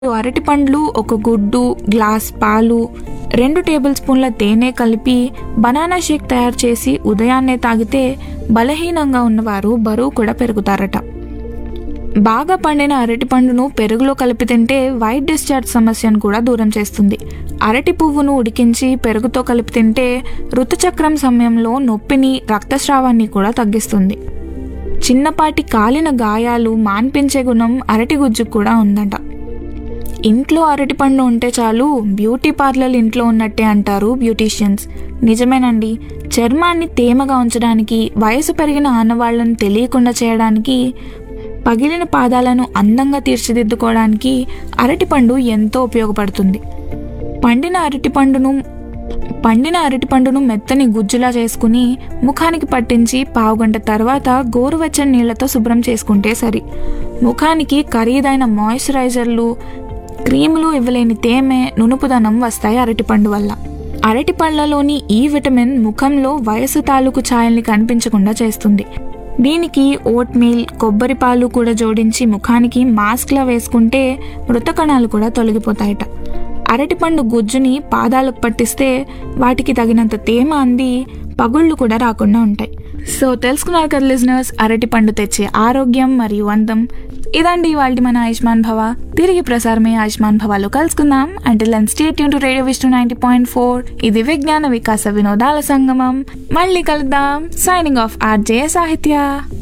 అరటి పండ్లు ఒక గుడ్డు గ్లాస్ పాలు రెండు టేబుల్ స్పూన్ల తేనె కలిపి బనానా షేక్ తయారు చేసి ఉదయాన్నే తాగితే బలహీనంగా ఉన్నవారు బరువు కూడా పెరుగుతారట బాగా పండిన అరటి పండును పెరుగులో కలిపి తింటే వైట్ డిశ్చార్జ్ సమస్యను కూడా దూరం చేస్తుంది అరటి పువ్వును ఉడికించి పెరుగుతో కలిపి తింటే ఋతుచక్రం సమయంలో నొప్పిని రక్తస్రావాన్ని కూడా తగ్గిస్తుంది చిన్నపాటి కాలిన గాయాలు మాన్పించే గుణం అరటి గుజ్జుకు కూడా ఉందంట ఇంట్లో అరటిపండు ఉంటే చాలు బ్యూటీ పార్లర్ ఇంట్లో ఉన్నట్టే అంటారు బ్యూటీషియన్స్ నిజమేనండి చర్మాన్ని తేమగా ఉంచడానికి వయసు పెరిగిన ఆనవాళ్లను తెలియకుండా చేయడానికి పగిలిన పాదాలను అందంగా తీర్చిదిద్దుకోవడానికి అరటిపండు ఎంతో ఉపయోగపడుతుంది పండిన అరటిపండును పండిన అరటిపండును మెత్తని గుజ్జులా చేసుకుని ముఖానికి పట్టించి పావుగంట తర్వాత గోరువెచ్చని నీళ్లతో శుభ్రం చేసుకుంటే సరి ముఖానికి ఖరీదైన మాయిశ్చరైజర్లు క్రీములు ఇవ్వలేని తేమె నునుపుదనం వస్తాయి అరటిపండు వల్ల అరటి పళ్ళలోని ఈ విటమిన్ ముఖంలో వయసు తాలూకు ఛాయల్ని కనిపించకుండా చేస్తుంది దీనికి ఓట్ మీల్ కొబ్బరి పాలు కూడా జోడించి ముఖానికి మాస్క్లా వేసుకుంటే మృత కణాలు కూడా తొలగిపోతాయట అరటిపండు గుజ్జుని పాదాలకు పట్టిస్తే వాటికి తగినంత తేమ అంది పగుళ్ళు కూడా రాకుండా ఉంటాయి సో తెలుసుకున్నారు కదా లిజనర్స్ అరటిపండు తెచ్చే ఆరోగ్యం మరియు అందం ఇదండి ఇవాళ మన ఆయుష్మాన్ భవ తిరిగి ప్రసారమే ఆయుష్మాన్ భవాలో కలుసుకుందాం అంటే లెన్ స్టేట్ యూన్ to radio Vishnu ninety point four ఇది విజ్ఞాన వికాస వినోదాల సంగమం మళ్ళీ కలుద్దాం సైనింగ్ ఆఫ్ ఆర్జే సాహిత్య